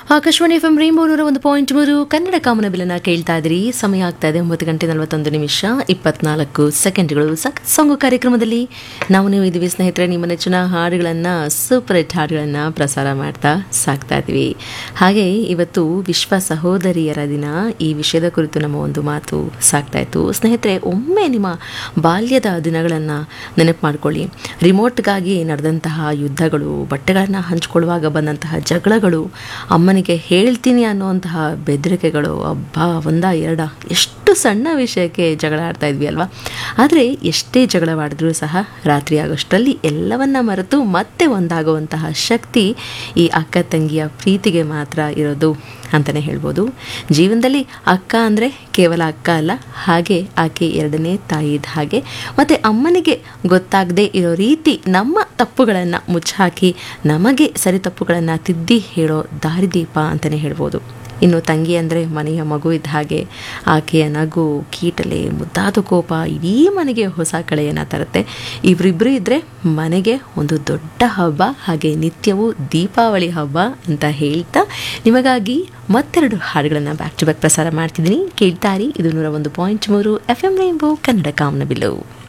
Akashvani F M rainbow ನೂರ ಒಂದು point ಮೂರು ಕನ್ನಡ ಕಾಮನಬಿಲನ್ನ ಕೇಳ್ತಾ ಇದ್ರಿ ಸಮಯ ಆಗ್ತಾ ಇದೆ ಒಂಬತ್ತು ಗಂಟೆ ನಲವತ್ತೊಂದು ನಿಮಿಷ ಇಪ್ಪತ್ನಾಲ್ಕು ಸೆಕೆಂಡ್ಗಳು ಸಕ್ ಸಾಂಗು ಕಾರ್ಯಕ್ರಮದಲ್ಲಿ ನಾವು ನೀವು ಇದೀವಿ ಸ್ನೇಹಿತರೆ ನಿಮ್ಮ ನೆಚ್ಚಿನ ಹಾಡುಗಳನ್ನು ಸೂಪರ್ ಹಿಟ್ ಹಾಡುಗಳನ್ನು ಪ್ರಸಾರ ಮಾಡ್ತಾ ಸಾಕ್ತಾ ಇದ್ದೀವಿ ಹಾಗೆ ಇವತ್ತು ವಿಶ್ವ ಸಹೋದರಿಯರ ದಿನ ಈ ವಿಷಯದ ಕುರಿತು ನಮ್ಮ ಒಂದು ಮಾತು ಸಾಕ್ತಾ ಇತ್ತು ಸ್ನೇಹಿತರೆ ಒಮ್ಮೆ ನಿಮ್ಮ ಬಾಲ್ಯದ ದಿನಗಳನ್ನು ನೆನಪು ಮಾಡ್ಕೊಳ್ಳಿ ರಿಮೋಟ್ಗಾಗಿ ನಡೆದಂತಹ ಯುದ್ಧಗಳು ಬಟ್ಟೆಗಳನ್ನು ಹಂಚ್ಕೊಳ್ಳುವಾಗ ಬಂದಂತಹ ಜಗಳಗಳು ಅಮ್ಮನಿಗೆ ಹೇಳ್ತೀನಿ ಅನ್ನುವಂತಹ ಬೆದರಿಕೆಗಳು ಅಬ್ಬಾ ಒಂದ ಎರಡ ಎಷ್ಟು ಸಣ್ಣ ವಿಷಯಕ್ಕೆ ಜಗಳ ಆಡ್ತಾ ಇದ್ವಿ ಅಲ್ವಾ ಆದರೆ ಎಷ್ಟೇ ಜಗಳವಾಡಿದ್ರೂ ಸಹ ರಾತ್ರಿ ಆಗೋಷ್ಟರಲ್ಲಿ ಎಲ್ಲವನ್ನ ಮರೆತು ಮತ್ತೆ ಒಂದಾಗುವಂತಹ ಶಕ್ತಿ ಈ ಅಕ್ಕ ತಂಗಿಯ ಪ್ರೀತಿಗೆ ಮಾತ್ರ ಇರೋದು ಅಂತಲೇ ಹೇಳ್ಬೋದು ಜೀವನದಲ್ಲಿ ಅಕ್ಕ ಅಂದರೆ ಕೇವಲ ಅಕ್ಕ ಅಲ್ಲ ಹಾಗೆ ಆಕೆ ಎರಡನೇ ತಾಯಿ ಇದ್ದ ಹಾಗೆ ಮತ್ತು ಅಮ್ಮನಿಗೆ ಗೊತ್ತಾಗದೇ ಇರೋ ರೀತಿ ನಮ್ಮ ತಪ್ಪುಗಳನ್ನು ಮುಚ್ಚಾಕಿ ನಮಗೆ ಸರಿ ತಪ್ಪುಗಳನ್ನು ತಿದ್ದಿ ಹೇಳೋ ದಾರಿದೀಪ ಅಂತಲೇ ಹೇಳ್ಬೋದು ಇನ್ನು ತಂಗಿ ಅಂದರೆ ಮನೆಯ ಮಗು ಇದ್ದ ಹಾಗೆ ಆಕೆಯ ನಗು ಕೀಟಲೆ ಮುದ್ದಾದ ಕೋಪ ಇಡೀ ಮನೆಗೆ ಹೊಸ ಕಳೆಯನ್ನು ತರುತ್ತೆ ಇವರಿಬ್ಬರು ಇದ್ದರೆ ಮನೆಗೆ ಒಂದು ದೊಡ್ಡ ಹಬ್ಬ ಹಾಗೆ ನಿತ್ಯವೂ ದೀಪಾವಳಿ ಹಬ್ಬ ಅಂತ ಹೇಳ್ತಾ ನಿಮಗಾಗಿ ಮತ್ತೆರಡು ಹಾಡುಗಳನ್ನು ಬ್ಯಾಕ್ ಟು ಬ್ಯಾಕ್ ಪ್ರಸಾರ ಮಾಡ್ತಿದ್ದೀನಿ ಕೇಳ್ತಾರಿ ಇದು ನೂರ ಒಂದು ಪಾಯಿಂಟ್ ಮೂರು ಎಫ್ ಎಂ ರೈನ್ಬೋ ಕನ್ನಡ ಕಾಮನಬಿಲ್ಲು